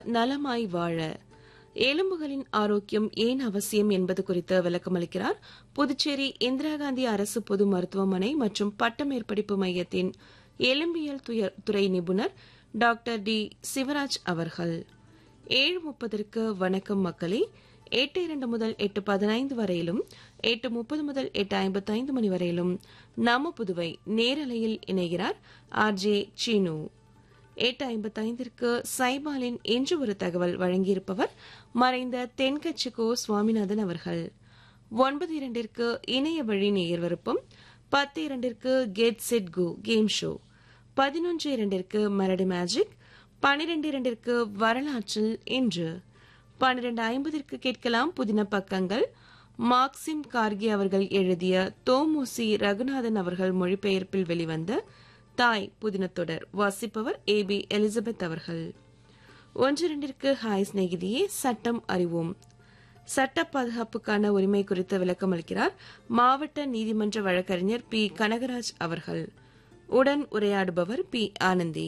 நலமாய் வாழ எலும்புகளின் ஆரோக்கியம் ஏன் அவசியம் என்பது குறித்து விளக்கமளிக்கிறார் புதுச்சேரி இந்திரா காந்தி அரசு பொது மருத்துவமனை மற்றும் பட்டமேற்படிப்பு மையத்தின் எலும்பியல் துய- துறை நிபுணர் டாக்டர் டி சிவராஜ் அவர்கள் ஏழு முப்பதற்கு வணக்கம் மக்களே எட்டு இரண்டு முதல் எட்டு பதினைந்து வரையிலும் எட்டு முப்பது முதல் எட்டு ஐம்பத்தைந்து மணி வரையிலும் நம்ம புதுவை நேரலையில் இணைகிறார் ஆர் ஜே சீனு எட்டு ஐம்பத்தைந்திற்கு சைபாலின் இன்று ஒரு தகவல் வழங்கியிருப்பவர் மறைந்த தென்கட்சிக்கோ சுவாமிநாதன் அவர்கள் ஒன்பது இரண்டிற்கு இணைய வழி நேயர் விருப்பம் பத்து இரண்டிற்கு get set go game show பதினொன்று இரண்டிற்கு மரடி மேஜிக் பனிரெண்டு இரண்டிற்கு வரலாற்றில் இன்று பன்னிரண்டு ஐம்பதிற்கு கேட்கலாம் புதின பக்கங்கள் மார்க்சிம் கார்கி அவர்கள் எழுதிய தோமுசி ரகுநாதன் அவர்கள் மொழிபெயர்ப்பில் வெளிவந்த தாய் புதின தொடர் வாசிப்பவர் ஏ பி எலிசபெத் அவர்கள் ஒன்று இரண்டிற்கு ஹாய் சிநேகிதியே சட்டம் அறிவோம் சட்ட பாதுகாப்புக்கான உரிமை குறித்து விளக்கம் அளிக்கிறார் மாவட்ட நீதிமன்ற வழக்கறிஞர் பி கனகராஜ் அவர்கள் உடன் உரையாடுபவர் பி ஆனந்தி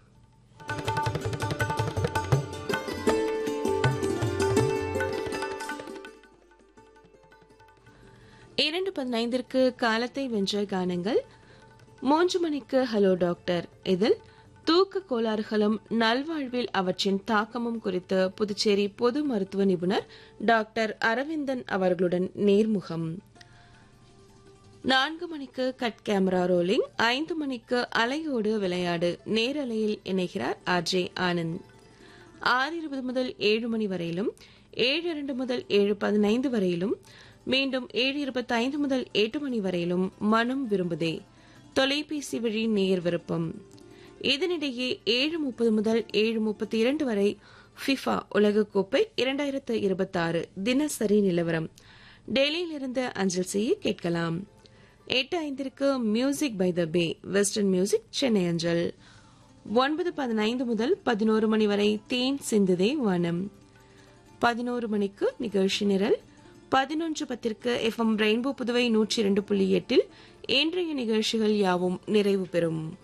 இரண்டு பதினைந்திற்கு காலத்தை வென்ற கானங்கள் மூன்று மணிக்கு ஹலோ டாக்டர் இதில் தூக்க கோளாறுகளும் நல்வாழ்வில் அவற்றின் தாக்கமும் குறித்து புதுச்சேரி பொது மருத்துவ நிபுணர் டாக்டர் அரவிந்தன் அவர்களுடன் நேர்முகம் நான்கு மணிக்கு கட் கேமரா ரோலிங் ஐந்து மணிக்கு அலையோடு விளையாடு நேரலையில் இணைகிறார் ஆர் ஜே ஆனந்த் ஆறு இருபது முதல் ஏழு மணி வரையிலும் ஏழு இரண்டு முதல் ஏழு பதினைந்து வரையிலும் மீண்டும் ஏழு இருபத்தைந்து முதல் எட்டு மணி வரையிலும் மனம் விரும்புதே தொலைபேசி வழி நேர் விருப்பம் இதனிடையே ஏழு முப்பது முதல் ஏழு முப்பத்தி இரண்டு வரை ஃபிஃபா உலகக்கோப்பை இரண்டாயிரத்து இருபத்தாறு தினசரி நிலவரம் டெல்லியிலிருந்து அஞ்சல் செய்ய கேட்கலாம் எட்டு ஐந்திற்கு music by the bay western music Chennai அஞ்சல் ஒன்பது பதினைந்து முதல் பதினோரு மணி வரை தேன் சிந்துதே வனம் பதினோரு மணிக்கு நிகழ்ச்சி நிரல் பதினொன்று பத்திற்கு எஃப்எம் ரெயின்போ புதுவை நூற்றி இரண்டு புள்ளி எட்டில் இன்றைய நிகழ்ச்சிகள் யாவும் நிறைவு பெறும்